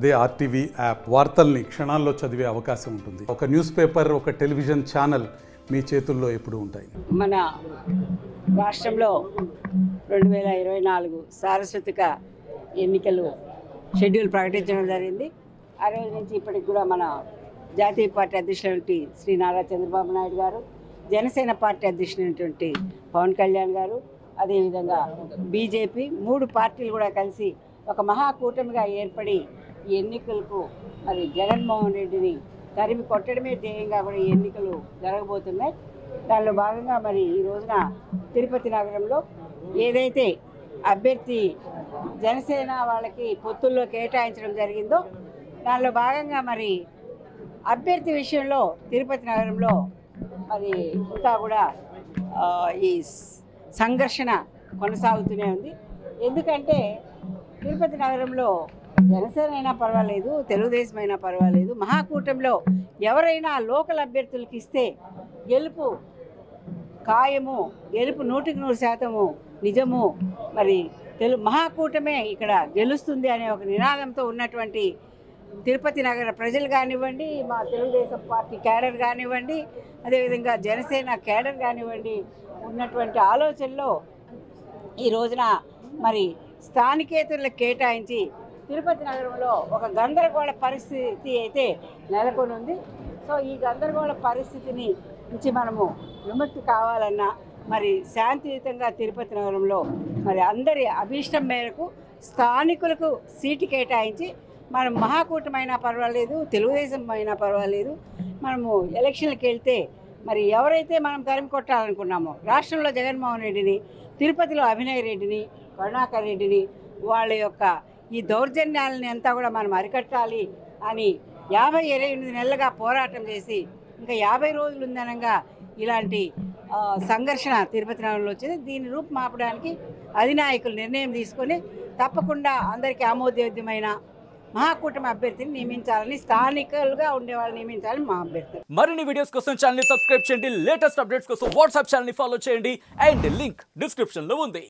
అదే RTV app వార్తల్ని క్షణాల్లో చదివే అవకాశం ఉంటుంది ఒక న్యూస్ పేపర్ ఒక టెలివిజన్ ఛానల్ మీ చేతుల్లో ఎప్పుడూ ఉంటాయి మన రాష్ట్రంలో రెండు వేల ఇరవై నాలుగు సారస్వతిక ఎన్నికలు షెడ్యూల్ ప్రకటించడం జరిగింది ఆ రోజు నుంచి ఇప్పటికి కూడా మన జాతీయ పార్టీ అధ్యక్షులైనటువంటి శ్రీ నారా చంద్రబాబు నాయుడు గారు జనసేన పార్టీ అధ్యక్షులైనటువంటి పవన్ కళ్యాణ్ గారు అదేవిధంగా బీజేపీ మూడు పార్టీలు కూడా కలిసి ఒక మహాకూటమిగా ఏర్పడి ఈ ఎన్నికలకు మరి జగన్మోహన్ రెడ్డిని తరిమి కొట్టడమే ధ్యేయంగా కూడా ఈ ఎన్నికలు జరగబోతున్నాయి దానిలో భాగంగా మరి ఈ రోజున తిరుపతి నగరంలో ఏదైతే అభ్యర్థి జనసేన వాళ్ళకి పొత్తుల్లో కేటాయించడం జరిగిందో దానిలో భాగంగా మరి అభ్యర్థి విషయంలో తిరుపతి నగరంలో మరి ఇంకా కూడా ఆ, ఈ స్- సంఘర్షణ కొనసాగుతూనే ఉంది ఎందుకంటే తిరుపతి నగరంలో జనసేన అయినా పర్వాలేదు తెలుగుదేశం అయినా పర్వాలేదు మహాకూటమిలో ఎవరైనా లోకల్ అభ్యర్థులకు ఇస్తే గెలుపు ఖాయము గెలుపు నూటికి నూరు శాతము నిజము మరి తెలు మహాకూటమే ఇక్కడ గెలుస్తుంది అనే ఒక నినాదంతో ఉన్నటువంటి తిరుపతి నగర ప్రజలు కానివ్వండి మా తెలుగుదేశం పార్టీ క్యాడర్ కానివ్వండి అదేవిధంగా జనసేన క్యాడర్ కానివ్వండి ఉన్నటువంటి ఆలోచనలో ఈ రోజున మరి స్థానికేతరులకు కేటాయించి తిరుపతి నగరంలో ఒక గందరగోళ పరిస్థితి అయితే నెలకొని ఉంది సో ఈ గందరగోళ పరిస్థితిని నుంచి మనము విముక్తి కావాలన్నా మరి శాంతియుతంగా తిరుపతి నగరంలో మరి అందరి అభీష్టం మేరకు స్థానికులకు సీటు కేటాయించి మనం మహాకూటమైనా పర్వాలేదు తెలుగుదేశం అయినా పర్వాలేదు మనము ఎలక్షన్లకు వెళ్తే మరి ఎవరైతే మనం తరిమి కొట్టాలనుకున్నామో రాష్ట్రంలో జగన్మోహన్ రెడ్డిని తిరుపతిలో అభినయ్ రెడ్డిని కరుణాకర్ రెడ్డిని వాళ్ళ యొక్క ఈ దౌర్జన్యాలని అంతా కూడా మనం అరికట్టాలి అని యాభై ఇరవై ఎనిమిది నెలలుగా పోరాటం చేసి ఇంకా యాభై రోజులు ఉందనగా ఇలాంటి ఆ, సంఘర్షణ తిరుపతి నగరంలో వచ్చింది దీన్ని రూపుమాపడానికి అధినాయకులు నిర్ణయం తీసుకొని తప్పకుండా అందరికీ ఆమోదయోగ్యమైన మహాకూటమి అభ్యర్థిని నియమించాలని స్థానికులుగా ఉండే వాళ్ళని నియమించాలని మా అభ్యర్థి మరిన్ని వీడియోస్ కోసం ఛానల్ ని సబ్స్క్రైబ్ చేయండి లేటెస్ట్ అప్డేట్స్ కోసం వాట్సాప్ ఛానల్ ని ఫాలో చేయండి అండ్ లింక్ డిస్క్రిప్షన్ లో ఉంది